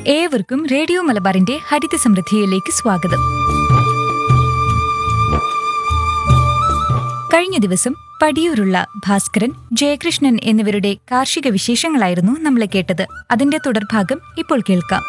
ഏവർക്കും റേഡിയോ മലബാറിന്റെ ഹരിത സമൃദ്ധിയിലേക്ക് സ്വാഗതം കഴിഞ്ഞ ദിവസം പടിയൂരുള്ള ഭാസ്കരൻ ജയകൃഷ്ണൻ എന്നിവരുടെ കാർഷിക വിശേഷങ്ങളായിരുന്നു നമ്മൾ കേട്ടത് അതിന്റെ തുടർഭാഗം ഇപ്പോൾ കേൾക്കാം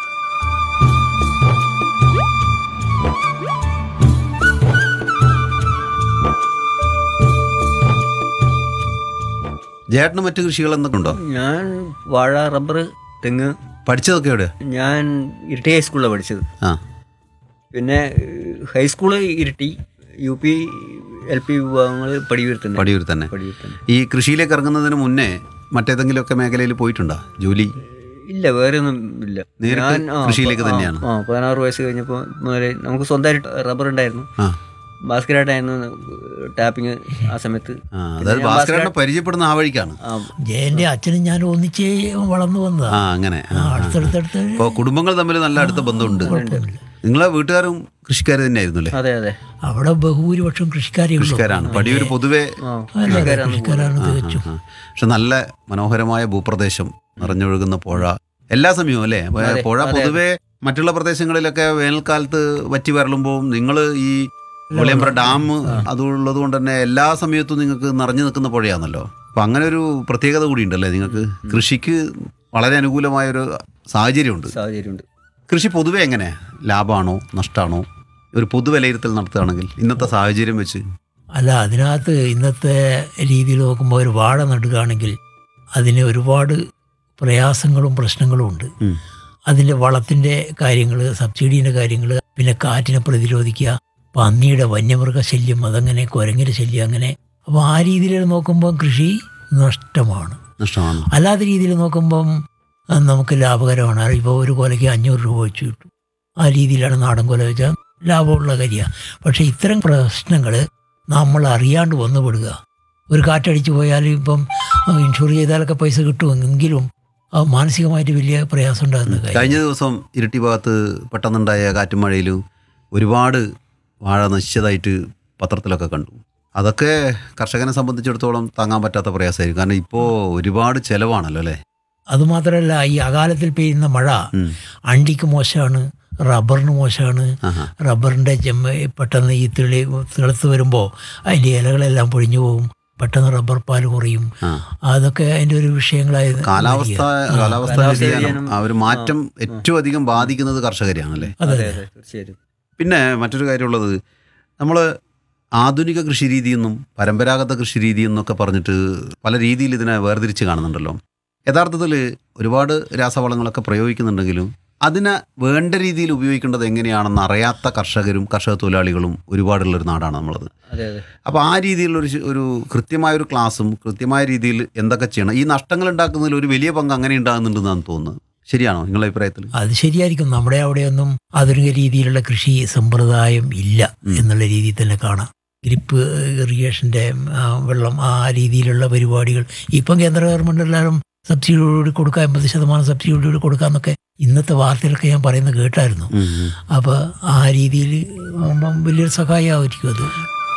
ജേട്ടന് മറ്റു കൃഷികൾ എന്തൊക്കെ ഉണ്ടോ ഞാൻ വാഴ റബ്ബർ തെങ്ങ് പഠിച്ചതൊക്കെ എവിടെ ഞാൻ ഇരിട്ടി ഹൈസ്കൂളിലാണ് പഠിച്ചത് ആ പിന്നെ high school Iritty U P L P വിഭാഗങ്ങൾ പടിയൂർ തന്നെ പടിയൂർ തന്നെ പടിയൂർ തന്നെ ഈ കൃഷിയിലേക്ക് ഇറങ്ങുന്നതിന് മുന്നേ മറ്റേതെങ്കിലുമൊക്കെ മേഖലയിൽ പോയിട്ടുണ്ടോ ജോലി ഇല്ല വേറെ ഒന്നും ഇല്ല നേരിട്ട് ആ, കൃഷിയിലേക്ക് ആ, തന്നെയാണ്? ആ പതിനാറ് വയസ്സ് കഴിഞ്ഞപ്പോൾ മുതലേ നമുക്ക് സ്വന്തമായിട്ട് റബ്ബർ ഉണ്ടായിരുന്നു ആ ഭാസ്കരായിട്ടായിരുന്നു ടാപ്പിങ് ആ സമയത്ത് ആ അതായത് ഭാസ്കരനെ പരിചയപ്പെടുന്ന ആ വഴിക്കാണ് ആ, ജയന്റെ അച്ഛനും ഞാനും ഒന്നിച്ച് വളർന്നു വന്നതാ ആ അങ്ങനെ ആ, ആ. അടുത്തടുത്തടുത്ത് അപ്പോൾ കുടുംബങ്ങൾ തമ്മിൽ നല്ല അടുത്ത ബന്ധമുണ്ട് നിങ്ങളെ വീട്ടുകാരും കൃഷിക്കാർ തന്നെയായിരുന്നു അല്ലേ അതെ അതെ അവിടെ ബഹുഭൂരിപക്ഷം കൃഷിക്കാരെ ഉള്ളൂ. കൃഷിക്കാരാണ് പടിയൂർ പൊതുവെ ആ അല്ല, കൃഷിക്കാരാണ് കൃഷിക്കാരാണ് തികച്ചും ആ. പക്ഷെ നല്ല മനോഹരമായ ഭൂപ്രദേശം നിറഞ്ഞൊഴുകുന്ന പുഴ എല്ലാ സമയവും അല്ലേ അപ്പൊ അതെ, പുഴ അതെ, പൊതുവെ മറ്റുള്ള പ്രദേശങ്ങളിലൊക്കെ വേനൽക്കാലത്ത് വറ്റി വരളുമ്പോൾ നിങ്ങൾ ഈ വെളിയമ്പ്ര ഡാം അതുള്ളത് കൊണ്ട് തന്നെ എല്ലാ സമയത്തും നിങ്ങൾക്ക് നിറഞ്ഞു നിൽക്കുന്ന പുഴയാണല്ലോ അപ്പൊ അങ്ങനെ ഒരു പ്രത്യേകത കൂടി ഉണ്ടല്ലേ നിങ്ങൾക്ക് കൃഷിക്ക് വളരെ അനുകൂലമായ ഒരു സാഹചര്യമുണ്ട് സാഹചര്യമുണ്ട് കൃഷി പൊതുവെ എങ്ങനെ ലാഭമാണോ നഷ്ടമാണോ ഒരു പൊതു വിലയിരുത്തൽ നടത്തുകയാണെങ്കിൽ ഇന്നത്തെ സാഹചര്യം വെച്ച് അല്ല അതിനകത്ത് ഇന്നത്തെ രീതിയിൽ നോക്കുമ്പോൾ ഒരു വാഴ നടുകയാണെങ്കിൽ അതിന് ഒരുപാട് പ്രയാസങ്ങളും പ്രശ്നങ്ങളും ഉണ്ട് ഉം. അതിൻ്റെ വളത്തിൻ്റെ കാര്യങ്ങൾ സബ്സിഡീൻ്റെ കാര്യങ്ങൾ പിന്നെ കാറ്റിനെ പ്രതിരോധിക്കുക പന്നിയുടെ വന്യമൃഗ ശല്യം അതങ്ങനെ കുരങ്ങിൻ്റെ ശല്യം അങ്ങനെ അപ്പോൾ ആ രീതിയിൽ നോക്കുമ്പോൾ കൃഷി നഷ്ടമാണ് നഷ്ടമാണ് അല്ലാത്ത രീതിയിൽ നോക്കുമ്പം ആ, നമുക്ക് ലാഭകരമാണ് ഇപ്പോൾ ഒരു കൊലയ്ക്ക് അഞ്ഞൂറ് രൂപ വെച്ച് കിട്ടും ആ രീതിയിലാണ് നാടൻ കൊല വെച്ചാൽ ലാഭമുള്ള കാര്യമാണ് പക്ഷേ ഇത്തരം പ്രശ്നങ്ങൾ നമ്മൾ അറിയാണ്ട് വന്നുപെടുക ഒരു കാറ്റടിച്ച് പോയാൽ ഇപ്പം ആ, ഇൻഷുർ ചെയ്താലൊക്കെ പൈസ കിട്ടുമെങ്കിലും ആ, മാനസികമായിട്ട് വലിയ പ്രയാസം ഉണ്ടാകുന്ന കാര്യം കഴിഞ്ഞ ദിവസം ഇരിട്ടി ഭാഗത്ത് പെട്ടെന്നുണ്ടായ കാറ്റും മഴയിലും ഒരുപാട് വാഴ നശിച്ചതായിട്ട് പത്രത്തിലൊക്കെ കണ്ടു അതൊക്കെ കർഷകനെ സംബന്ധിച്ചിടത്തോളം താങ്ങാൻ പറ്റാത്ത പ്രയാസമായിരിക്കും കാരണം ഇപ്പോൾ ഒരുപാട് ചിലവാണല്ലോ അല്ലേ അതുമാത്രമല്ല ഈ അകാലത്തിൽ പെയ്യുന്ന മഴ ഉം. അണ്ടിക്ക് മോശമാണ് റബ്ബറിന് മോശമാണ് ആഹാ. റബ്ബറിൻ്റെ ചെമ്മ പെട്ടെന്ന് ഈ തിളി തിളത്ത് വരുമ്പോൾ അതിൻ്റെ ഇലകളെല്ലാം പൊഴിഞ്ഞു പോകും പെട്ടെന്ന് റബ്ബർ പാൽ കുറയും ആ. അതൊക്കെ അതിൻ്റെ ഒരു വിഷയങ്ങളായി കാലാവസ്ഥ വരിക. കാലാവസ്ഥ കാലാവസ്ഥ വ്യതിയാനം വ്യതിയാനം. ആ ഒരു മാറ്റം ഏറ്റവും അധികം ബാധിക്കുന്നത് കർഷകരെയാണല്ലേ അതെ അതെ അതെ അതെ തീർച്ചയായിട്ടും പിന്നെ മറ്റൊരു കാര്യമുള്ളത് നമ്മൾ ആധുനിക കൃഷി രീതിയെന്നും പരമ്പരാഗത കൃഷി രീതിയെന്നൊക്കെ പറഞ്ഞിട്ട് പല രീതിയിൽ ഇതിനെ വേർതിരിച്ച് കാണുന്നുണ്ടല്ലോ യഥാർത്ഥത്തിൽ ഒരുപാട് രാസവളങ്ങളൊക്കെ പ്രയോഗിക്കുന്നുണ്ടെങ്കിലും അതിനെ വേണ്ട രീതിയിൽ ഉപയോഗിക്കേണ്ടത് എങ്ങനെയാണെന്ന് അറിയാത്ത കർഷകരും കർഷക തൊഴിലാളികളും ഒരുപാടുള്ളൊരു നാടാണ് നമ്മളത് അതെ അതെ അപ്പോൾ ആ രീതിയിലുള്ള ഒരു ഒരു കൃത്യമായ ഒരു ക്ലാസ്സും കൃത്യമായ രീതിയിൽ എന്തൊക്കെ ചെയ്യണം ഈ നഷ്ടങ്ങൾ ഉണ്ടാക്കുന്നതിൽ ഒരു വലിയ പങ്ക് അങ്ങനെ ഉണ്ടാകുന്നുണ്ടെന്നാണ് തോന്നുന്നത് ശരിയാണോ നിങ്ങളുടെ അഭിപ്രായത്തിൽ അത് ശരിയായിരിക്കും നമ്മുടെ അവിടെയൊന്നും ആധുനിക രീതിയിലുള്ള കൃഷി സമ്പ്രദായം ഇല്ല എന്നുള്ള രീതിയിൽ തന്നെ കാണാം ഗ്രിപ്പ് ഇറിഗേഷൻ്റെ വെള്ളം ആ രീതിയിലുള്ള പരിപാടികൾ ഇപ്പം കേന്ദ്ര ഗവൺമെൻറ് എല്ലാവരും സബ്സിഡിയോട് കൊടുക്കുക എൺപത് ശതമാനം സബ്സിഡിയോട് കൊടുക്കാമെന്നൊക്കെ ഇന്നത്തെ വാർത്തയിലൊക്കെ ഞാൻ പറയുന്നത് കേട്ടായിരുന്നു ഉം, ഉം. അപ്പോൾ ആ രീതിയിൽ ആകുമ്പം വലിയൊരു സഹായമായിരിക്കും അത്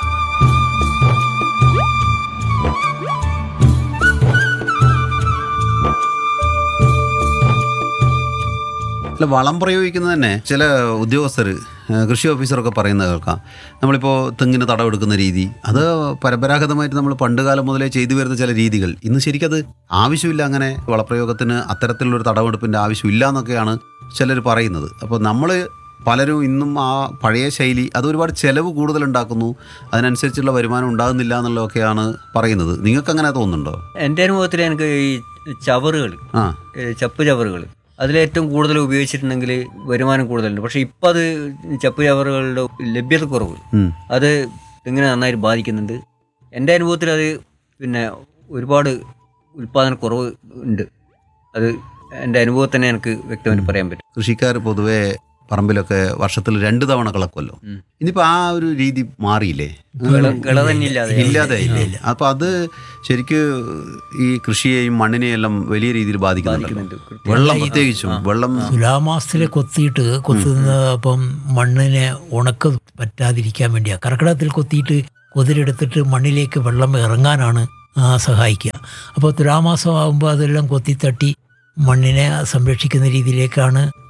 അല്ല വളം പ്രയോഗിക്കുന്നത് തന്നെ ചില ഉദ്യോഗസ്ഥർ കൃഷി ഓഫീസറൊക്കെ പറയുന്നത് കേൾക്കാം നമ്മളിപ്പോൾ തെങ്ങിന് തടവെടുക്കുന്ന രീതി അത് പരമ്പരാഗതമായിട്ട് നമ്മൾ പണ്ട് കാലം മുതലേ ചെയ്തു വരുന്ന ചില രീതികൾ ഇന്ന് ശരിക്കത് ആവശ്യമില്ല അങ്ങനെ വളപ്രയോഗത്തിന് അത്തരത്തിലുള്ളൊരു തടവെടുപ്പിൻ്റെ ആവശ്യമില്ല എന്നൊക്കെയാണ് ചിലർ പറയുന്നത് അപ്പോൾ നമ്മൾ പലരും ഇന്നും ആ പഴയ ശൈലി അത് ഒരുപാട് ചിലവ് കൂടുതലുണ്ടാക്കുന്നു അതിനനുസരിച്ചുള്ള വരുമാനം ഉണ്ടാകുന്നില്ല എന്നുള്ളതൊക്കെയാണ് പറയുന്നത് നിങ്ങൾക്ക് അങ്ങനെ തോന്നുന്നുണ്ടോ എൻ്റെ അനുഭവത്തിൽ എനിക്ക് ഈ ചവറുകൾ ആ ചപ്പ് ചവറുകൾ അതിലേറ്റവും കൂടുതൽ ഉപയോഗിച്ചിട്ടുണ്ടെങ്കിൽ വരുമാനം കൂടുതലുണ്ട് പക്ഷേ ഇപ്പം അത് ചപ്പ് ചവറുകളുടെ ലഭ്യത കുറവ് ഉം. അത് ഇങ്ങനെ നന്നായിട്ട് ബാധിക്കുന്നുണ്ട് എൻ്റെ അനുഭവത്തിൽ അത് പിന്നെ ഒരുപാട് ഉൽപ്പാദനക്കുറവ് ഉണ്ട് അത് എൻ്റെ അനുഭവം തന്നെ എനിക്ക് വ്യക്തമായിട്ട് പറയാൻ പറ്റും കൃഷിക്കാർ പൊതുവെ പറമ്പിലൊക്കെ വർഷത്തിൽ രണ്ട് തവണ കളക്കുമല്ലോ ഉം. ഇനിയിപ്പോ ആ ഒരു രീതി മാറിയില്ലേ വിള വിള തന്നെ ഇല്ലാതെ ഇല്ലാതെ അപ്പൊ അത് ശരിക്ക് ഈ കൃഷിയെയും മണ്ണിനെയും എല്ലാം വലിയ രീതിയിൽ ബാധിക്കുന്നുണ്ടല്ലോ ബാധിക്കുന്നുണ്ട്. വെള്ളം പ്രത്യേകിച്ചും വെള്ളം തുലാമാസത്തിൽ കൊത്തിയിട്ട് കൊത്തുന്ന അപ്പം മണ്ണിനെ ഉണക്ക് പറ്റാതിരിക്കാൻ വേണ്ടിയാണ് കർക്കിടകത്തിൽ കൊത്തിയിട്ട് കൊതിരെടുത്തിട്ട് മണ്ണിലേക്ക് വെള്ളം ഇറങ്ങാനാണ് ആ, സഹായിക്കുക അപ്പോൾ തുലാമാസം ആകുമ്പോൾ അതെല്ലാം കൊത്തിത്തട്ടി മണ്ണിനെ സംരക്ഷിക്കുന്ന രീതിയിലേക്കാണ്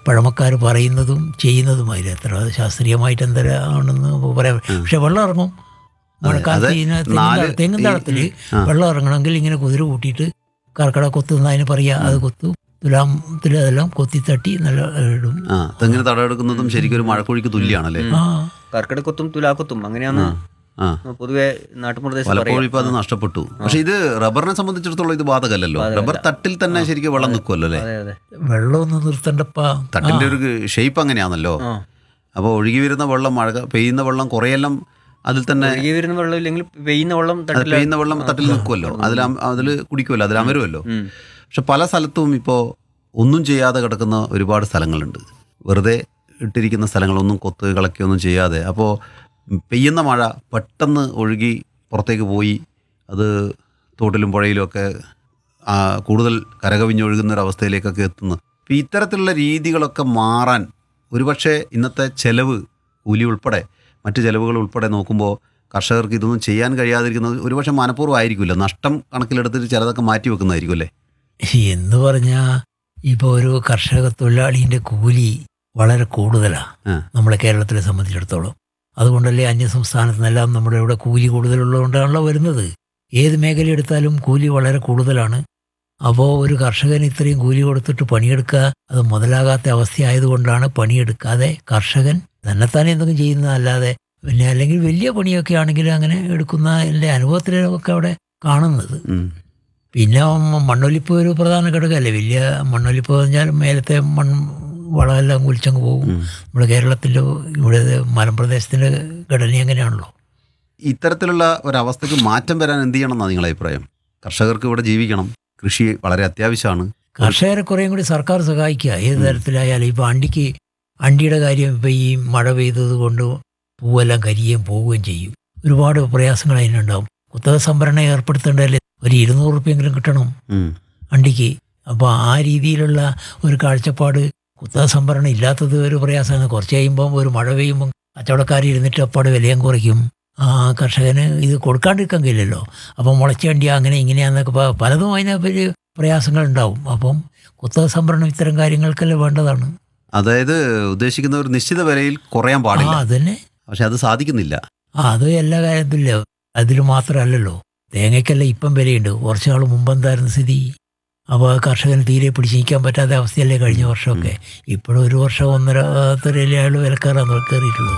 പഴമക്കാർ പറയുന്നതും ചെയ്യുന്നതുമായില്ല എത്ര ശാസ്ത്രീയമായിട്ട് എന്തരാണെന്ന് പറയാം പക്ഷെ വെള്ളം ഇറങ്ങും മഴക്കാലത്ത് അത് ഇതിന് നാല് തെങ്ങും തെങ്ങും ഈ- തടത്തിൽ ആ. വെള്ളം ഇറങ്ങണമെങ്കിൽ ഇങ്ങനെ കുതിര കൂട്ടിയിട്ട് കർക്കട കൊത്തുന്ന അതിന് പറയാ അത് കൊത്തും തുലാമത്തിൽ അതെല്ലാം കൊത്തി തട്ടി നല്ല ഇടും ആ തെങ്ങിന് തടമെടുക്കുന്നതും ശരിക്കും ഒരു മഴക്കുഴിക്ക് തുല്യാണല്ലേ ആ കർക്കിടക്കൊത്തും തുലാക്കൊത്തും അങ്ങനെയാണ് ആ പൊതുവെ നാട്ടുപ്രദേശം പലപ്പോഴും ഇപ്പൊ അത് നഷ്ടപ്പെട്ടു പക്ഷെ ഇത് റബ്ബറിനെ സംബന്ധിച്ചിടത്തോളം ഇത് ബാധകല്ലല്ലോ റബ്ബർ തട്ടിൽ തന്നെ ശരിക്കും വെള്ളം നിൽക്കുമല്ലോ അല്ലേ അതെ അതെ വെള്ളമൊന്നും നിർത്തണ്ടപ്പാ തട്ടിന്റെ ഒരു ഷേപ്പ് അങ്ങനെയാണല്ലോ ആ അപ്പോൾ ഒഴുകി വരുന്ന വെള്ളം മഴ പെയ്യുന്ന വെള്ളം കുറെയെല്ലാം അതിൽ തന്നെ ഒഴുകി വരുന്ന വെള്ളം ഇല്ലെങ്കിൽ പെയ്യുന്ന വെള്ളം അത് തട്ടില്ല പെയ്യുന്ന വെള്ളം തട്ടിൽ നിൽക്കുമല്ലോ അതിൽ അതിൽ കുടിക്കുമല്ലോ അതിൽ അമരുമല്ലോ ഉം. പക്ഷെ പല സ്ഥലത്തും ഇപ്പോൾ ഒന്നും ചെയ്യാതെ കിടക്കുന്ന ഒരുപാട് സ്ഥലങ്ങളുണ്ട് വെറുതെ ഇട്ടിരിക്കുന്ന സ്ഥലങ്ങളൊന്നും കൊത്ത് കളക്കുകയൊന്നും ചെയ്യാതെ അപ്പോൾ പെയ്യുന്ന മഴ പെട്ടെന്ന് ഒഴുകി പുറത്തേക്ക് പോയി അത് തോട്ടിലും പുഴയിലും ഒക്കെ ആ, കൂടുതൽ കരകവിഞ്ഞൊഴുകുന്ന ഒരു അവസ്ഥയിലേക്കൊക്കെ എത്തുന്നു അപ്പോൾ ഇത്തരത്തിലുള്ള രീതികളൊക്കെ മാറാൻ ഒരുപക്ഷെ ഇന്നത്തെ ചെലവ് കൂലി ഉൾപ്പെടെ മറ്റ് ചെലവുകൾ ഉൾപ്പെടെ നോക്കുമ്പോൾ കർഷകർക്ക് ഇതൊന്നും ചെയ്യാൻ കഴിയാതിരിക്കുന്നത് ഒരുപക്ഷെ മനഃപൂർവ്വം ആയിരിക്കില്ല നഷ്ടം കണക്കിലെടുത്തിട്ട് ചിലതൊക്കെ മാറ്റി വെക്കുന്നതായിരിക്കും അല്ലേ എന്ന് പറഞ്ഞാൽ ഇപ്പോൾ ഒരു കർഷക തൊഴിലാളീൻ്റെ കൂലി വളരെ കൂടുതലാണ് ആ. നമ്മളെ കേരളത്തിലെ സംബന്ധിച്ചിടത്തോളം അതുകൊണ്ടല്ലേ അന്യ സംസ്ഥാനത്തു നിന്നെല്ലാം നമ്മുടെ ഇവിടെ കൂലി കൂടുതലുള്ളതുകൊണ്ടാണല്ലോ വരുന്നത് ഏത് മേഖല എടുത്താലും കൂലി വളരെ കൂടുതലാണ് അപ്പോൾ ഒരു കർഷകന് ഇത്രയും കൂലി കൊടുത്തിട്ട് പണിയെടുക്കുക അത് മുതലാകാത്ത അവസ്ഥയായതുകൊണ്ടാണ് പണിയെടുക്കാതെ കർഷകൻ തന്നെത്താനെ എന്തെങ്കിലും ചെയ്യുന്നതല്ലാതെ പിന്നെ അല്ലെങ്കിൽ വലിയ പണിയൊക്കെ ആണെങ്കിൽ അങ്ങനെ എടുക്കുന്ന എൻ്റെ അനുഭവത്തിലൊക്കെ അവിടെ കാണുന്നത് ഉം. പിന്നെ മ- മണ്ണൊലിപ്പ് ഒരു പ്രധാന ഘടകമല്ലേ വലിയ മണ്ണൊലിപ്പ് പറഞ്ഞാൽ മേലത്തെ മൺ വളമെല്ലാം കുലിച്ചങ്ങ് പോകും ഉം. നമ്മുടെ കേരളത്തിൻ്റെ ഇവിടെ മലമ്പ്രദേശത്തിൻ്റെ ഘടന അങ്ങനെയാണല്ലോ ഇത്തരത്തിലുള്ള ഒരവസ്ഥയ്ക്ക് മാറ്റം വരാൻ എന്ത് ചെയ്യണം എന്നാണ് നിങ്ങളുടെ അഭിപ്രായം കർഷകർക്ക് ഇവിടെ ജീവിക്കണം കൃഷി വളരെ അത്യാവശ്യമാണ് കർഷകരെ കുറേയും കൂടി സർക്കാർ സഹായിക്കുക ഏത് തരത്തിലായാലും ഇപ്പോൾ അണ്ടിക്ക് അണ്ടിയുടെ കാര്യം ഇപ്പോൾ ഈ മഴ പെയ്തത് കൊണ്ട് പൂവെല്ലാം കരിയുകയും പോവുകയും ചെയ്യും ഒരുപാട് പ്രയാസങ്ങൾ അതിനുണ്ടാവും കുത്തക സംഭരണം ഏർപ്പെടുത്തേണ്ടതല്ലേ ഒരു ഇരുന്നൂറ് റുപ്യെങ്കിലും കിട്ടണം ഉം. വണ്ടിക്ക് അപ്പോൾ ആ രീതിയിലുള്ള ഒരു കാഴ്ചപ്പാട് കുത്തക സംഭരണം ഇല്ലാത്തത് ഒരു പ്രയാസമാണ് കുറച്ച് കഴിയുമ്പം ഒരു മഴ പെയ്യുമ്പം കച്ചവടക്കാർ ഇരുന്നിട്ട് അപ്പാട് വിലയും കുറയ്ക്കും ആ കർഷകന് ഇത് കൊടുക്കാണ്ടിരിക്കാൻ കഴിയില്ലല്ലോ അപ്പം മുളച്ചേണ്ടിയ അങ്ങനെ ഇങ്ങനെയാന്നൊക്കെ പ- പലതും അതിനെപ്പറ്റി പ്രയാസങ്ങൾ ഉണ്ടാവും അപ്പം കുത്തക സംഭരണം ഇത്തരം കാര്യങ്ങൾക്കെല്ലാം വേണ്ടതാണ് അതായത് ഉദ്ദേശിക്കുന്ന ഒരു നിശ്ചിത വിലയിൽ കുറയാൻ ആ പാടില്ല അതന്നെ പക്ഷെ അത് സാധിക്കുന്നില്ല ആ അത് എല്ലാ കാര്യത്തില്ല അതിൽ മാത്രമല്ലല്ലോ തേങ്ങയ്ക്കെല്ലാം ഇപ്പം വിലയുണ്ട് കുറച്ച് നാൾ മുമ്പെന്തായിരുന്നു സ്ഥിതി അപ്പോൾ കർഷകന് തീരെ പിടിച്ച് നിൽക്കാൻ പറ്റാത്ത അവസ്ഥയല്ലേ കഴിഞ്ഞ വർഷമൊക്കെ ഇപ്പോഴും ഒരു വർഷം ഒന്നര തരയിലെ അയാൾ വിലക്കാറാണ് കയറിയിട്ടുള്ളത്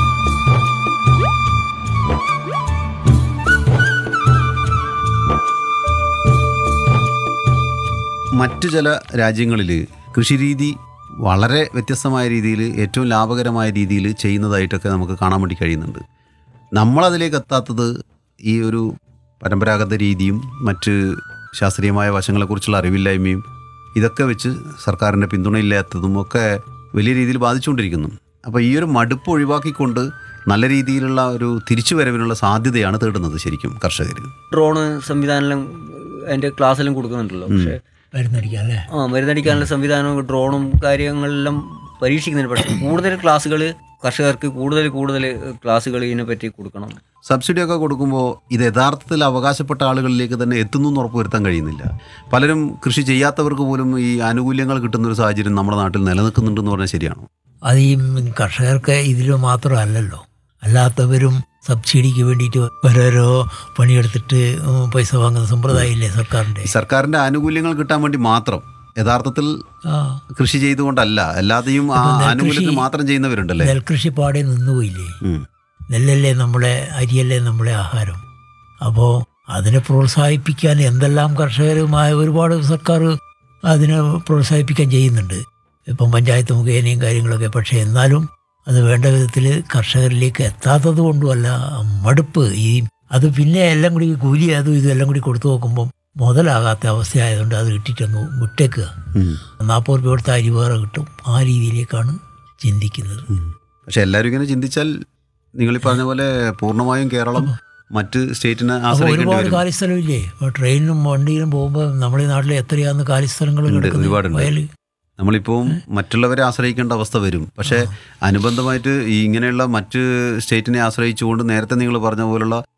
മറ്റു ചില രാജ്യങ്ങളിൽ കൃഷിരീതി വളരെ വ്യത്യസ്തമായ രീതിയിൽ ഏറ്റവും ലാഭകരമായ രീതിയിൽ ചെയ്യുന്നതായിട്ടൊക്കെ നമുക്ക് കാണാൻ വേണ്ടി കഴിയുന്നുണ്ട് നമ്മളതിലേക്ക് എത്താത്തത് ഈ ഒരു പരമ്പരാഗത രീതിയും മറ്റ് ശാസ്ത്രീയമായ വശങ്ങളെക്കുറിച്ചുള്ള അറിവില്ലായ്മയും ഇതൊക്കെ വെച്ച് സർക്കാരിൻ്റെ പിന്തുണയില്ലാത്തതും ഒക്കെ വലിയ രീതിയിൽ ബാധിച്ചുകൊണ്ടിരിക്കുന്നു അപ്പോൾ ഈ ഒരു മടുപ്പ് ഒഴിവാക്കിക്കൊണ്ട് നല്ല രീതിയിലുള്ള ഒരു തിരിച്ചുവരവിനുള്ള സാധ്യതയാണ് തേടുന്നത് ശരിക്കും കർഷകർ ഡ്രോണ് സംവിധാനം അതിന്റെ ക്ലാസ്സെല്ലാം കൊടുക്കുന്നുണ്ടല്ലോ പക്ഷെ മരുന്നടിക്കാം അല്ലേ ആ മരുന്നടിക്കാനുള്ള സംവിധാനവും ഡ്രോണും കാര്യങ്ങളെല്ലാം പരീക്ഷിക്കുന്നുണ്ട് പക്ഷേ കൂടുതൽ ക്ലാസ്സുകൾ കർഷകർക്ക് കൂടുതൽ കൂടുതൽ ക്ലാസ്സുകൾ ഇതിനെപ്പറ്റി കൊടുക്കണം സബ്സിഡി ഒക്കെ കൊടുക്കുമ്പോൾ ഇത് യഥാർത്ഥത്തിൽ അവകാശപ്പെട്ട ആളുകളിലേക്ക് തന്നെ എത്തുന്നു എന്ന് ഉറപ്പുവരുത്താൻ കഴിയുന്നില്ല പലരും കൃഷി ചെയ്യാത്തവർക്ക് പോലും ഈ ആനുകൂല്യങ്ങൾ കിട്ടുന്ന ഒരു സാഹചര്യം നമ്മുടെ നാട്ടിൽ നിലനിൽക്കുന്നുണ്ടെന്ന് പറഞ്ഞാൽ ശരിയാണോ അത് ഈ കർഷകർക്ക് ഇതിൽ മാത്രമല്ലല്ലോ അല്ലാത്തവരും സബ്സിഡിക്ക് വേണ്ടിയിട്ട് ഓരോരോ പണിയെടുത്തിട്ട് ഉം, പൈസ വാങ്ങുന്ന സമ്പ്രദായമില്ലേ സർക്കാരിൻ്റെ ഈ സർക്കാരിന്റെ ആനുകൂല്യങ്ങൾ കിട്ടാൻ വേണ്ടി മാത്രം യഥാർത്ഥത്തിൽ ആ കൃഷി ചെയ്തുകൊണ്ടല്ല അല്ലാതെയും ആ ഇപ്പൊ നെൽകൃഷി- ആനുകൂല്യത്തിന് മാത്രം ചെയ്യുന്നവരുണ്ടല്ലേ നെൽകൃഷി പാടെ നിന്നുപോയില്ലേ ഉം. നെല്ലല്ലേ നമ്മളെ അരിയല്ലേ നമ്മളെ ആഹാരം അപ്പോൾ അതിനെ പ്രോത്സാഹിപ്പിക്കാൻ എന്തെല്ലാം കർഷകരുമായ ഒരുപാട് സർക്കാർ അതിനെ പ്രോത്സാഹിപ്പിക്കാൻ ചെയ്യുന്നുണ്ട് ഇപ്പം പഞ്ചായത്ത് മുഖേനയും കാര്യങ്ങളൊക്കെ പക്ഷേ എന്നാലും അത് വേണ്ട വിധത്തിൽ കർഷകരിലേക്ക് എത്താത്തത് കൊണ്ടുമല്ല മടുപ്പ് ഈ അത് പിന്നെ എല്ലാം കൂടി കൂലി അതും ഇതും എല്ലാം കൂടി കൊടുത്തു നോക്കുമ്പം മുതലാകാത്ത അവസ്ഥയായതുകൊണ്ട് അത് ഇട്ടിട്ടൊന്ന് വിട്ടേക്കുക ഉം. നാൽപ്പത് രൂപ കൊടുത്ത അരി വേറെ കിട്ടും ആ രീതിയിലേക്കാണ് ചിന്തിക്കുന്നത് ഉം. പക്ഷെ എല്ലാവരും ഇങ്ങനെ ചിന്തിച്ചാൽ നിങ്ങൾ ഈ പറഞ്ഞ പോലെ പൂർണ്ണമായും കേരളം മറ്റ് സ്റ്റേറ്റിനെ അപ്പോൾ ആശ്രയിക്കേണ്ടി ഒരുപാട് വരും കാലിസ്ഥലമില്ലേ ഇപ്പോൾ ട്രെയിനിനും വണ്ടിയിലും പോകുമ്പോൾ നമ്മുടെ ഈ നാട്ടിൽ എത്രയാന്ന് കാലിസ്ഥലങ്ങൾ ഉണ്ട്, കിടക്കുന്നത് ഒരുപാടുണ്ട്. വയൽ നമ്മളിപ്പോൾ മറ്റുള്ളവരെ ആശ്രയിക്കേണ്ട അവസ്ഥ വരും പക്ഷേ അനുബന്ധമായിട്ട് ഈ ഇങ്ങനെയുള്ള മറ്റ് സ്റ്റേറ്റിനെ ആശ്രയിച്ചുകൊണ്ട് നേരത്തെ നിങ്ങൾ പറഞ്ഞ പോലുള്ള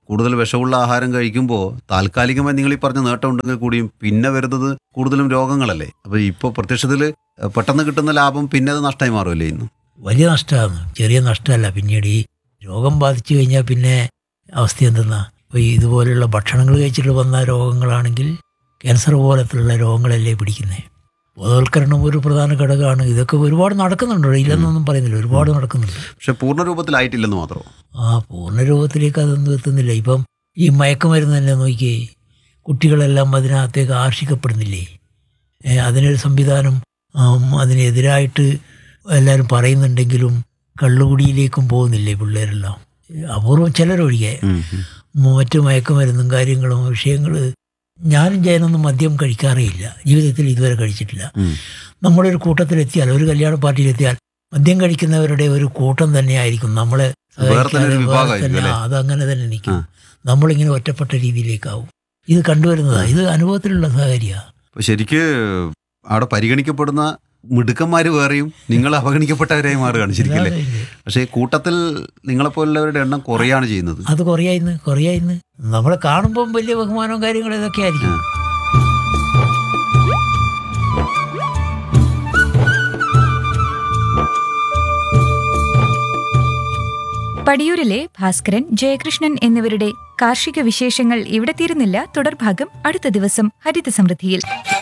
കൂടുതൽ വിഷമുള്ള ആഹാരം കഴിക്കുമ്പോൾ താൽക്കാലികമായി നിങ്ങൾ ഈ പറഞ്ഞ നേട്ടം ഉണ്ടെങ്കിൽ കൂടിയും പിന്നെ വരുന്നത് കൂടുതലും രോഗങ്ങളല്ലേ അപ്പോൾ ഇപ്പോൾ പ്രത്യക്ഷത്തിൽ പെട്ടെന്ന് കിട്ടുന്ന ലാഭം പിന്നെ അത് നഷ്ടമായി മാറുമല്ലേ ഇന്ന് വലിയ നഷ്ടമാണ് ചെറിയ നഷ്ടമല്ല പിന്നീട് ഈ രോഗം ബാധിച്ചു കഴിഞ്ഞാൽ പിന്നെ അവസ്ഥ എന്തെന്നാ ഇപ്പോൾ ഇതുപോലെയുള്ള ഭക്ഷണങ്ങൾ കഴിച്ചിട്ട് വന്ന രോഗങ്ങളാണെങ്കിൽ ക്യാൻസർ പോലത്തുള്ള രോഗങ്ങളല്ലേ പിടിക്കുന്നത് ബോധവൽക്കരണം ഒരു പ്രധാന ഘടകമാണ് ഇതൊക്കെ ഒരുപാട് നടക്കുന്നുണ്ട് ഇല്ലെന്നൊന്നും പറയുന്നില്ല ഒരുപാട് നടക്കുന്നുണ്ട് പക്ഷെ പൂർണ്ണ രൂപത്തിലായിട്ടില്ലെന്ന് മാത്രം ആ പൂർണ്ണരൂപത്തിലേക്ക് അതൊന്നും എത്തുന്നില്ല ഇപ്പം ഈ മയക്കുമരുന്ന് തന്നെ നോക്കിയേ കുട്ടികളെല്ലാം അതിനകത്തേക്ക് ആകർഷിക്കപ്പെടുന്നില്ലേ ഏ, അതിനൊരു സംവിധാനം ആം, അതിനെതിരായിട്ട് എല്ലാവരും പറയുന്നുണ്ടെങ്കിലും കള്ളുകുടിയിലേക്കും പോകുന്നില്ലേ പിള്ളേരെല്ലാം അപൂർവം ചിലരൊഴികെ ഉം, ഉം. മറ്റു മയക്കുമരുന്നും കാര്യങ്ങളും വിഷയങ്ങൾ ഞാനും ജയനൊന്നും മദ്യം കഴിക്കാറേ ഇല്ല ജീവിതത്തിൽ ഇതുവരെ കഴിച്ചിട്ടില്ല ഉം. നമ്മുടെ ഒരു കൂട്ടത്തിലെത്തിയാൽ ഒരു കല്യാണ പാർട്ടിയിലെത്തിയാൽ മദ്യം കഴിക്കുന്നവരുടെ ഒരു കൂട്ടം തന്നെയായിരിക്കും നമ്മളെ വേറെ തന്നെ ഒരു വേറെ വിഭാഗമായിരിക്കും തന്നെ, അല്ലേ? ആ, അതങ്ങനെ തന്നെ നിൽക്കും ആ. നമ്മളിങ്ങനെ ഒറ്റപ്പെട്ട രീതിയിലേക്കാവും ഇത് കണ്ടുവരുന്നതാണ് ഇത് അനുഭവത്തിലുള്ള സഹകരിയാണ് അപ്പോൾ ശരിക്ക് അവിടെ പരിഗണിക്കപ്പെടുന്ന മിടുക്കന്മാർ വേറെയും നിങ്ങൾ അവഗണിക്കപ്പെട്ടവരായി മാറുകയാണ് ശരിക്കല്ലേ പക്ഷേ ഈ കൂട്ടത്തിൽ നിങ്ങളെപ്പോലുള്ളവരുടെ എണ്ണം കുറയാണ് ചെയ്യുന്നത് അത് കുറയായിന്ന് കുറയായിന്ന് നമ്മളെ കാണുമ്പം വലിയ ബഹുമാനവും കാര്യങ്ങളും ഇതൊക്കെ ആയിരിക്കും പടിയൂരിലെ ഭാസ്കരൻ ജയകൃഷ്ണൻ എന്നിവരുടെ കാർഷിക വിശേഷങ്ങൾ ഇവിടെ തീരുന്നില്ല തുടർഭാഗം അടുത്ത ദിവസം ഹരിത സമൃദ്ധിയിൽ